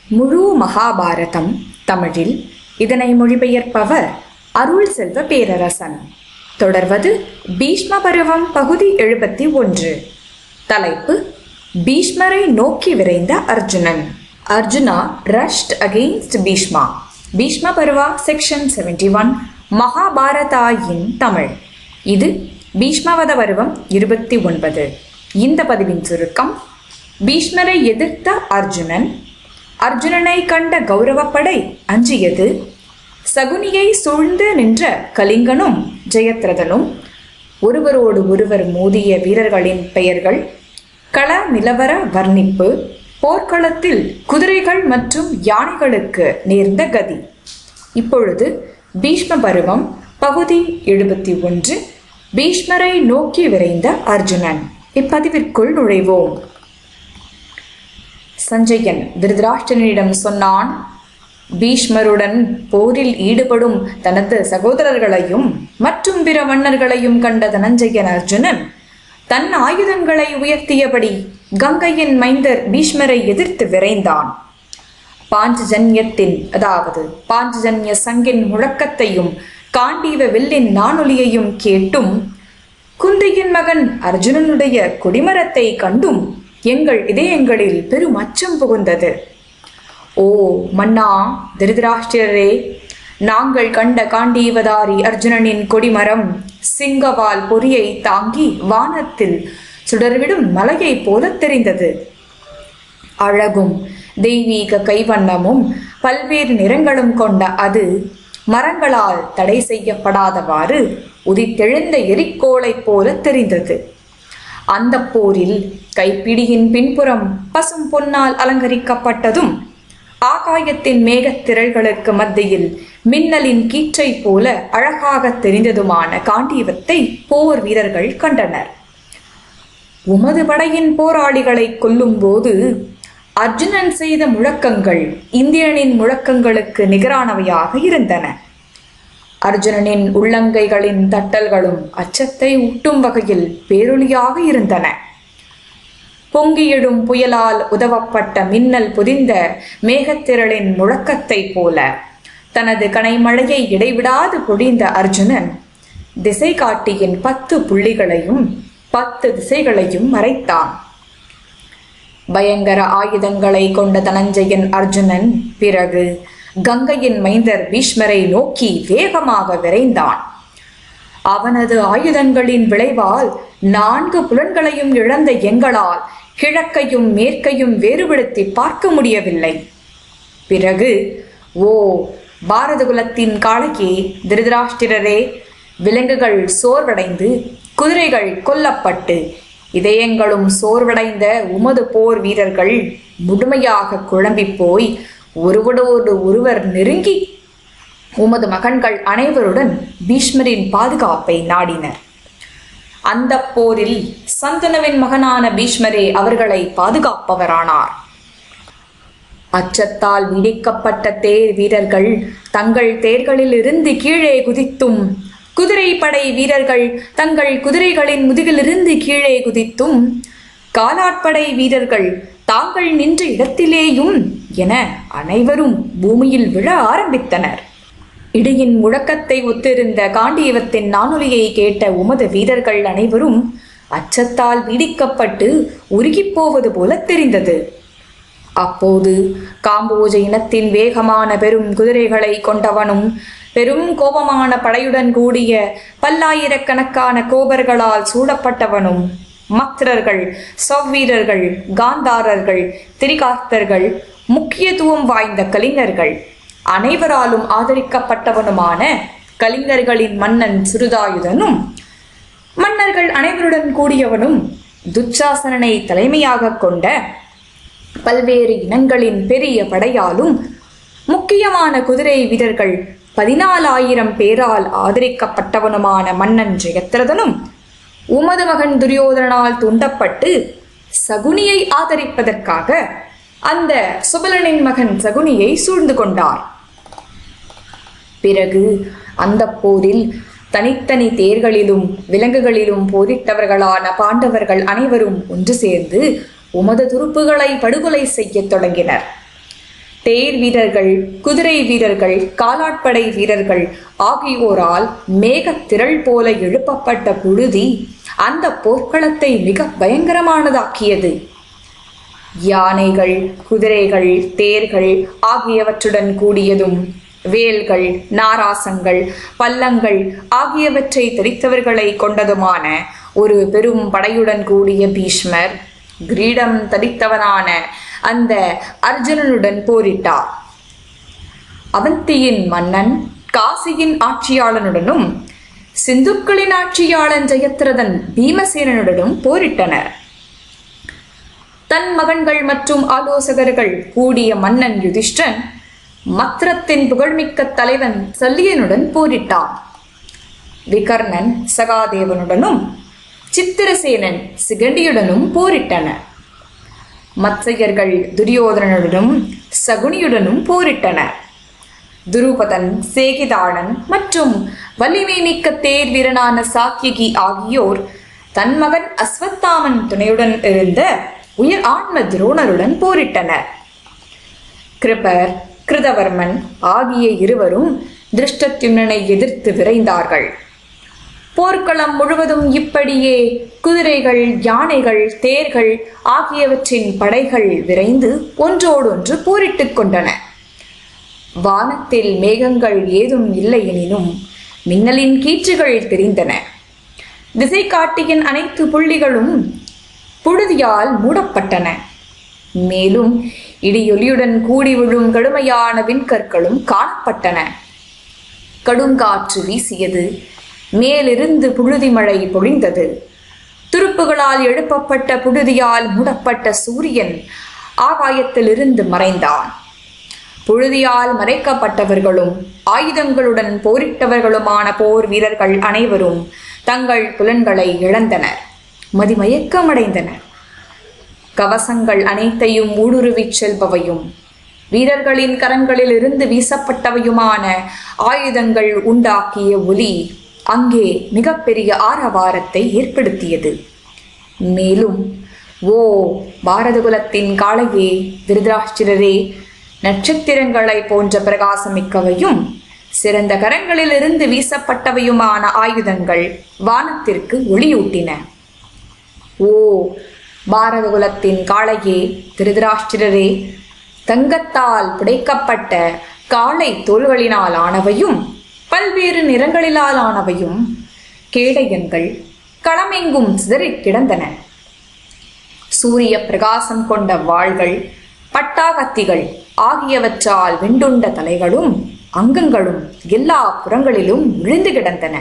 முழு மகாபாரதம் தமிழில் இதனை மொழிபெயர்ப்பவர் அருள் செல்வ பேரரசன் தொடர்வது பீஷ்ம பருவம் பகுதி எழுபத்தி ஒன்று தலைப்பு பீஷ்மரை நோக்கி விரைந்த Arjunan Arjuna rushed against Bhishma Bhishma Parva section seventy one Mahabharata in Tamil இது பீஷ்மவத பருவம் இருபத்தி ஒன்பது இந்த பதிவின் சுருக்கம் பீஷ்மரை எதிர்த்த அர்ஜுனன் அர்ஜுனனை கண்ட கௌரவப்படை அஞ்சியது சகுனியை சூழ்ந்து நின்ற கலிங்கனும் ஜெயத்ரதனும் ஒருவரோடு ஒருவர் மோதிய வீரர்களின் பெயர்கள் கள நிலவர வர்ணிப்பு போர்க்களத்தில் குதிரைகள் மற்றும் யானைகளுக்கு நேர்ந்த கதி இப்பொழுது பீஷ்ம பருவம் பகுதி எழுபத்தி ஒன்று பீஷ்மரை நோக்கி விரைந்த அர்ஜுனன் இப்பதிவிற்குள் நுழைவோம் சஞ்சயன் திருதராஷ்டிரனிடம் சொன்னான் பீஷ்மருடன் போரில் ஈடுபடும் தனது சகோதரர்களையும் மற்றும் பிற மன்னர்களையும் கண்ட தனஞ்சயன் அர்ஜுனன் தன் ஆயுதங்களை உயர்த்தியபடி கங்கையின் மைந்தர் பீஷ்மரை எதிர்த்து விரைந்தான் பாஞ்சஜன்யத்தின் அதாவது பாஞ்சஜன்ய சங்கின் முழக்கத்தையும் காண்டீவ வில்லின் நானொலியையும் கேட்டும் குந்தியின் மகன் அர்ஜுனனுடைய கொடிமரத்தை கண்டும் எங்கள் இதயங்களில் பெரும் அச்சம் புகுந்தது ஓ மன்னா திருதராஷ்டிரரே நாங்கள் கண்ட காண்டீவதாரி அர்ஜுனனின் கொடிமரம் சிங்கவால் பொறியை தாங்கி வானத்தில் சுடர்விடும் மலையைப் போல தெரிந்தது அழகும் தெய்வீக கைவண்ணமும் பல்வேறு நிறங்களும் கொண்ட அது மரங்களால் தடை செய்யப்படாதவாறு உதித்தெழுந்த எரிக்கோளைப் போல தெரிந்தது அந்த போரில் கைப்பிடியின் பின்புறம் பசும் பொன்னால் அலங்கரிக்கப்பட்டதும் ஆகாயத்தின் மேகத் திரள்களுக்கு மத்தியில் மின்னலின் கீற்றை போல அழகாக தெரிந்ததுமான காண்டீவத்தை போர் வீரர்கள் கண்டனர் உமது படையின் போராளிகளை கொல்லும்போது அர்ஜுனன் செய்த முழக்கங்கள் இந்திரனின் முழக்கங்களுக்கு நிகரானவையாக இருந்தன அர்ஜுனனின் உள்ளங்கைகளின் தட்டல்களும் அச்சத்தை ஊட்டும் வகையில் பேரொளியாக இருந்தன பொங்கியிடும் புயலால் உதவப்பட்ட மின்னல் புதிந்த மேகத்திரளின் முழக்கத்தைப் போல தனது கனைமழையை இடைவிடாது பொழிந்த அர்ஜுனன் திசை காட்டியின் பத்து புள்ளிகளையும் பத்து திசைகளையும் மறைத்தான் பயங்கர ஆயுதங்களை கொண்ட தனஞ்சயன் அர்ஜுனன் பிறகு கங்கையின் மைந்தர் பீஷ்மரை நோக்கி வேகமாக விரைந்தான் அவனது ஆயுதங்களின் விளைவால் நான்கு புலன்களையும் இழந்த எங்களால் கிழக்கையும் மேற்கையும் வேறுபடுத்தி பார்க்க முடியவில்லை பிறகு ஓ பாரத குலத்தின் காளையே திருதராஷ்டிரரே விலங்குகள் சோர்வடைந்து குதிரைகள் கொல்லப்பட்டு இதயங்களும் சோர்வடைந்த உமது போர் வீரர்கள் முழுமையாக குழம்பி போய் ஒருவரோடு ஒருவர் நெருங்கி உமது மகன்கள் அனைவருடன் பீஷ்மரின் பாதுகாப்பை நாடினர் அந்த போரில் சந்தனுவின் மகனான பீஷ்மரே அவர்களை பாதுகாப்பவரானார் அச்சத்தால் விடிக்கப்பட்ட தேர் வீரர்கள் தங்கள் தேர்களில் இருந்து கீழே குதித்தும் குதிரை படை வீரர்கள் தங்கள் குதிரைகளின் முதுகிலிருந்து கீழே குதித்தும் காலாட்படை வீரர்கள் தாங்கள் நின்ற இடத்திலேயும் என அனைவரும் பூமியில் விழ ஆரம்பித்தனர் இடியின் முழக்கத்தை ஒத்திருந்த காண்டீவத்தின் நானொலியை கேட்ட உமது வீரர்கள் அனைவரும் அச்சத்தால் வீடிக்கப்பட்டு உருகிப் போவது போல தெரிந்தது அப்போது காம்போஜ இனத்தின் வேகமான பெரும் குதிரைகளை கொண்டவனும் பெரும் கோபமான படையுடன் கூடிய பல்லாயிரக்கணக்கான கோபர்களால் சூடப்பட்டவனும் மத்திரர்கள் சவ்வீரர்கள் காந்தாரர்கள் திரிகார்த்தர்கள் முக்கியத்துவம் வாய்ந்த கலிங்கர்கள் அனைவராலும் ஆதரிக்கப்பட்டவனுமான கலிங்கர்களின் மன்னன் சுருதாயுதனும் மன்னர்கள் அனைவருடன் கூடியவனும் துச்சாசனனை தலைமையாக கொண்ட பல்வேறு இனங்களின் பெரிய படையாலும் முக்கியமான குதிரை வீரர்கள் பதினாலாயிரம் பேரால் ஆதரிக்கப்பட்டவனுமான மன்னன் ஜெயத்ரதனும் உமது மகன் துரியோதனால் தூண்டப்பட்டு சகுனியை ஆதரிப்பதற்காக அந்த சுபலனின் மகன் சகுனியை சூழ்ந்து கொண்டார் பிறகு அந்த போரில் தனித்தனி தேர்களிலும் விலங்குகளிலும் போரிட்டவர்களான பாண்டவர்கள் அனைவரும் ஒன்று சேர்ந்து உமது துருப்புகளை படுகொலை செய்யத் தொடங்கினர் தேர் வீரர்கள் குதிரை வீரர்கள் காலாட்படை வீரர்கள் ஆகியோரால் மேகத்திரள் போல எழுப்பப்பட்ட புழுதி அந்த போர்க்களத்தை மிக பயங்கரமானதாக்கியது யானைகள் குதிரைகள் தேர்கள் ஆகியவற்றுடன் கூடியதும் வேல்கள் நாராசங்கள் பல்லங்கள் ஆகியவற்றை தரித்தவர்களை கொண்டதுமான ஒரு பெரும் படையுடன் கூடிய பீஷ்மர் கிரீடம் தரித்தவனான அந்த அர்ஜுனனுடன் போரிட்டார் அவந்தியின் மன்னன் காசியின் ஆட்சியாளனுடனும் சிந்துக்களின் ஆட்சியாளன் ஜெயத்ரதன் பீமசேனனுடனும் போரிட்டனர் தன் மகன்கள் மற்றும் ஆலோசகர்கள் கூடிய மன்னன் யுதிஷ்டன் மத்திரத்தின் புகழ்மிக்க தலைவன் சல்லியனுடன் போரிட்டான் விகர்ணன் சகாதேவனுடனும் சித்திரசேனன் சிகண்டியுடனும் போரிட்டனர் மத்சயர்கள் துரியோதனனுடனும் சகுனியுடனும் போரிட்டனர் துருபதன் சேகிதாளன் மற்றும் வலிமை மிக்க தேர் வீரனான சாக்கியகி ஆகியோர் தன் மகன் அஸ்வத்தாமன் துணையுடன் இருந்த உயர் ஆன்ம துரோணருடன் போரிட்டனர் கிருபர் கிருதவர்மன் ஆகிய இருவரும் திருஷ்டத்யும்னனை எதிர்த்து விரைந்தார்கள் போர்க்களம் முழுவதும் இப்படியே குதிரைகள் யானைகள் தேர்கள் ஆகியவற்றின் படைகள் விரைந்து ஒன்றோடொன்று போரிட்டுக் கொண்டன வானத்தில் மேகங்கள் ஏதும் இல்லை எனினும் மின்னலின் கீற்றுகள் தெரிந்தன திசை காட்டியின் அனைத்து புள்ளிகளும் புழுதியால் மூடப்பட்டன மேலும் இடியொலியுடன் கூடி விழும் கடுமையான விண்கற்களும் காணப்பட்டன கடுங்காற்று வீசியது மேலிருந்து புழுதி மழை பொழிந்தது துருப்புகளால் எழுப்பப்பட்ட புழுதியால் மூடப்பட்ட சூரியன் ஆகாயத்திலிருந்து மறைந்தான் புழுதியால் மறைக்கப்பட்டவர்களும் ஆயுதங்களுடன் போரிட்டவர்களுமான போர் வீரர்கள் அனைவரும் தங்கள் புலன்களை இழந்தனர் மதிமயக்கமடைந்தனர் கவசங்கள் அனைத்தையும் ஊடுருவிச் செல்பவையும் வீரர்களின் கரங்களில் இருந்து வீசப்பட்டவையுமான ஆயுதங்கள் உண்டாக்கிய ஒலி அங்கே மிகப்பெரிய ஆரவாரத்தை ஏற்படுத்தியது மேலும் ஓ பாரதகுலத்தின் காளையே திருதராஷ்டிரரே நட்சத்திரங்களை போன்ற பிரகாசமிக்கவையும் சிறந்த கரங்களிலிருந்து வீசப்பட்டவையுமான ஆயுதங்கள் வானத்திற்கு ஒளியூட்டின ஓ பாரதகுலத்தின் காளையே திருதராஷ்டிரரே தங்கத்தால் புடைக்கப்பட்ட காளை தோள்களினால் ஆனவையும் பல்வேறு நிறங்களிலால் ஆனவையும் கேடயங்கள் களமெங்கும் சிதறிக் கிடந்தன சூரிய பிரகாசம் கொண்ட வாள்கள் பட்டாகத்திகள் ஆகியவற்றால் வெண்டுண்ட தலைகளும் அங்கங்களும் எல்லா புறங்களிலும் விழுந்து கிடந்தன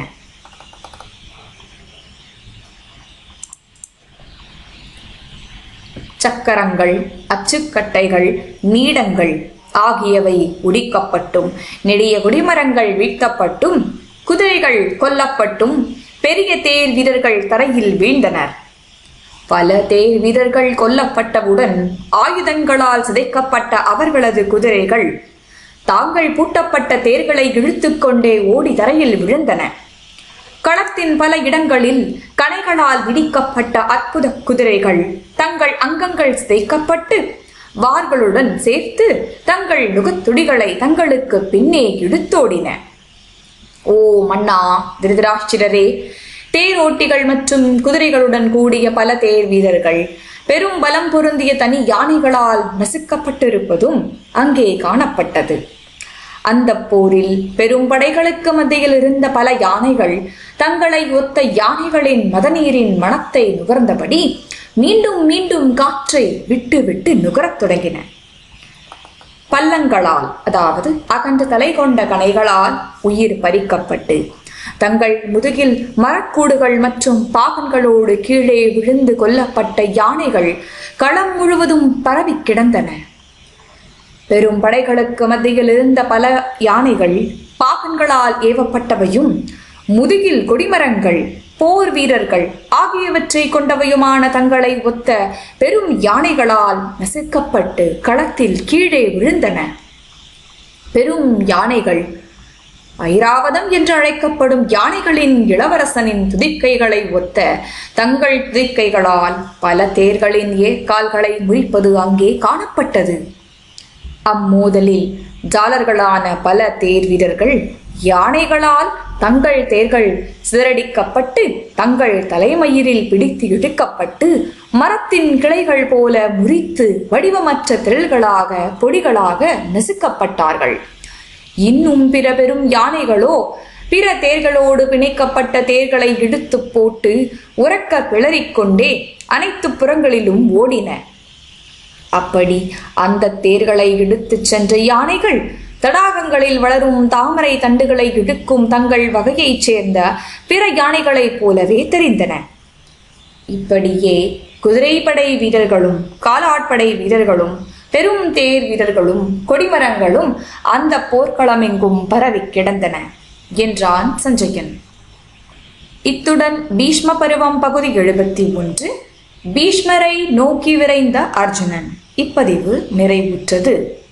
சக்கரங்கள் அச்சுக்கட்டைகள் நீடங்கள் ஆகியவை உடிக்கப்பட்டும் நெடிய குடிமரங்கள் வீழ்த்தப்பட்டும் குதிரைகள் கொல்லப்பட்டும் பெரிய தேர் வீரர்கள் தரையில் வீழ்ந்தனர் பல தேர் வீரர்கள் கொல்லப்பட்டவுடன் ஆயுதங்களால் சிதைக்கப்பட்ட அவர்களது குதிரைகள் தாங்கள் பூட்டப்பட்ட தேர்களை இழுத்துக்கொண்டே ஓடி தரையில் விழுந்தன களத்தின் பல இடங்களில் கணைகளால் இடிக்கப்பட்ட அற்புத குதிரைகள் தங்கள் அங்கங்கள் சிதைக்கப்பட்டு வார்களுடன் சேர்த்து தங்கள் நுகத்துடிகளை தங்களுக்கு பின்னே இழுத்தோடின ஓ மன்னா திருதராஷ்டிரரே தேரோட்டிகள் மற்றும் குதிரைகளுடன் கூடிய பல தேர் வீரர்கள் பெரும் பலம் பொருந்திய தனி யானைகளால் நசுக்கப்பட்டிருப்பதும் அங்கே காணப்பட்டது அந்த போரில் பெரும் படைகளுக்கு மத்தியில் இருந்த பல யானைகள் தங்களை ஒத்த யானைகளின் மதநீரின் மணத்தை நுகர்ந்தபடி மீண்டும் மீண்டும் காற்றை விட்டு விட்டு நுகரத் தொடங்கின பல்லங்களால் அதாவது அகன்ற தலை கொண்ட கணைகளால் உயிர் பறிக்கப்பட்டு தங்கள் முதுகில் மரக்கூடுகள் மற்றும் பாகன்களோடு கீழே விழுந்து கொல்லப்பட்ட யானைகள் களம் முழுவதும் பரவி கிடந்தன பெரும் படைகளுக்கு மத்தியில் இருந்த பல யானைகள் பாகன்களால் ஏவப்பட்டவையும் முதுகில் கொடிமரங்கள் போர் வீரர்கள் ஆகியவற்றை கொண்டவையுமான தங்களை ஒத்த பெரும் யானைகளால் நசுக்கப்பட்டு களத்தில் கீழே விழுந்தன பெரும் யானைகள் ஐராவதம் என்று அழைக்கப்படும் யானைகளின் இளவரசனின் துதிக்கைகளை ஒத்த தங்கள் துதிக்கைகளால் பல தேர்களின் ஏற்கால்களை முறிப்பது அங்கே காணப்பட்டது அம்மோதலில் ஜாலர்களான பல தேர் வீரர்கள் யானைகளால் தங்கள் தேர்கள் சிதறடிக்கப்பட்டு தங்கள் தலைமயிரில் பிடித்து இழுக்கப்பட்டு மரத்தின் கிளைகள் போல முறித்து வடிவமற்ற திரள்களாக பொடிகளாக நசுக்கப்பட்டார்கள் இன்னும் பிற பெரும் யானைகளோ பிற தேர்களோடு பிணைக்கப்பட்ட தேர்களை இழுத்து போட்டு உறக்க கிளறிக்கொண்டே அனைத்து புறங்களிலும் ஓடின அப்படி அந்த தேர்களை இழுத்துச் சென்ற யானைகள் தடாகங்களில் வளரும் தாமரை தண்டுகளை இழுக்கும் தங்கள் வகையைச் சேர்ந்த பிற யானைகளைப் போலவே தெரிந்தன இப்படியே குதிரைப்படை வீரர்களும் காலாட்படை வீரர்களும் பெரும் தேர் வீரர்களும் கொடிமரங்களும் அந்த போர்க்களமெங்கும் பரவி கிடந்தன என்றான் சஞ்சயன் இத்துடன் பீஷ்ம பருவம் பகுதி எழுபத்தி ஒன்று பீஷ்மரை நோக்கி விரைந்த அர்ஜுனன் இப்பதிவு நிறைவுற்றது